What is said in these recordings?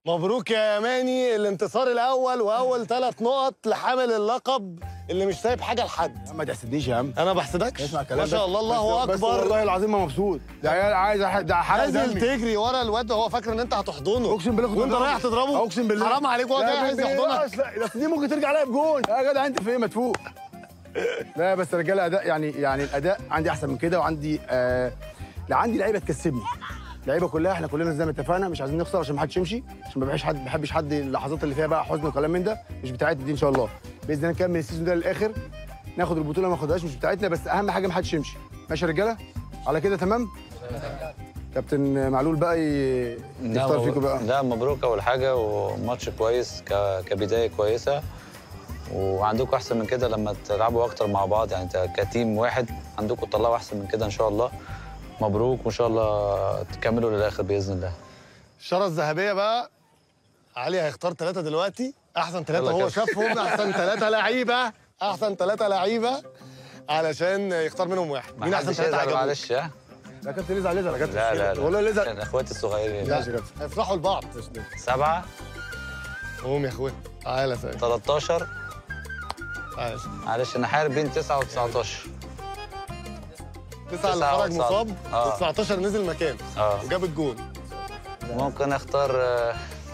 مبروك يا يماني الانتصار الاول واول ثلاث نقط لحامل اللقب اللي مش سايب حاجه لحد ما تحسدنيش يا عم انا بحسدكش اسمع الكلام ما ده. شاء الله الله بس- بس والله اكبر العظيم ما مبسوط ده عيال عايز أح- ده حرق نازل دمي تجري ورا الواد وهو فاكر ان انت هتحضنه اقسم بالله كنت وانت بضربه. رايح تضربه اقسم بالله حرام عليك وهو لا جاي عايز بالله، يحضنك اصل اصل دي ممكن ترجع عليا بجون يا جدع انت فين ما تفوق لا بس رجاله اداء يعني يعني الاداء عندي احسن من كده وعندي آه لا عندي لعيبه تكسبني اللعيبه كلها احنا كلنا زي ما اتفقنا مش عايزين نخسر عشان ما حدش يمشي عشان ما بحبش حد ما بحبش حد اللحظات اللي فيها بقى حزن وكلام من ده مش بتاعتنا دي ان شاء الله باذن الله نكمل السيزون ده للاخر ناخد البطوله ما ناخدهاش مش بتاعتنا بس اهم حاجه ما حدش يمشي ماشي يا رجاله على كده تمام كابتن معلول بقى ي- لا يختار مبروك- فيكم بقى لا مبروك اول حاجه وماتش كويس ك- كبدايه كويسه وعندكم احسن من كده لما تلعبوا اكتر مع بعض يعني ت- كتيم واحد عندكم تطلعوا احسن من كده ان شاء الله مبروك وان شاء الله تكملوا للاخر باذن الله الشاره الذهبيه بقى علي هيختار ثلاثه دلوقتي احسن ثلاثه يلا هو كده. شافهم احسن ثلاثه لعيبه احسن ثلاثه لعيبه علشان يختار منهم واحد مين احسن محدش ثلاثه يزعل عجبوك معلش ها لا كابتن يزعل يزعل يا كابتن لا لا لا والله يزعل عشان اخواتي الصغيرين لا ماشي يا كابتن. افرحوا لبعض سبعة قوم يا اخويا تعالى يا سيد 13 تعالى يا سيد. معلش انا حارب بين 9 و 19 تسعه اللي تسعة خرج وتسعة. مصاب آه. و19 نزل مكان اه وجاب الجون ممكن اختار آه،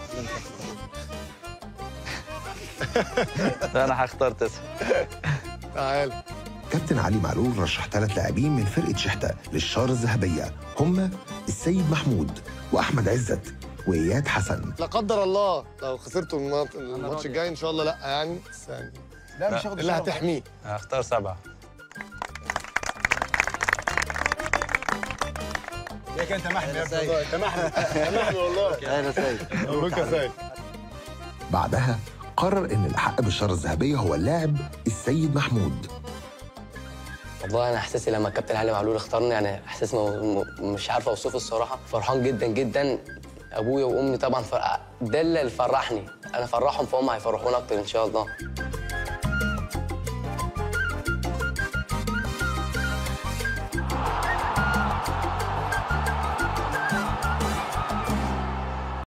لا انا هختار تسعة تعالى كابتن علي معلول رشح ثلاث لاعبين من فرقة شحتة للشارة الذهبية هم السيد محمود وأحمد عزت وإياد حسن لا قدر الله لو خسرتوا المات- الماتش الجاي ان شاء الله لا يعني بس يعني لا مش هاخد اللي الشرف. هتحميه هختار سبعة يا كان تمحني يا ابني تمحني تمحني والله اهلا سيد مبروك يا سيد بعدها قرر إن الأحق بالشارة الذهبية هو اللاعب السيد محمود والله انا احساسي لما الكابتن علي معلول اختارني يعني احساس م- م- مش عارف اوصفه الصراحه فرحان جدا جدا ابويا وامي طبعا فر... ده اللي فرحني انا فرحهم فهم هيفرحونا اكتر ان شاء الله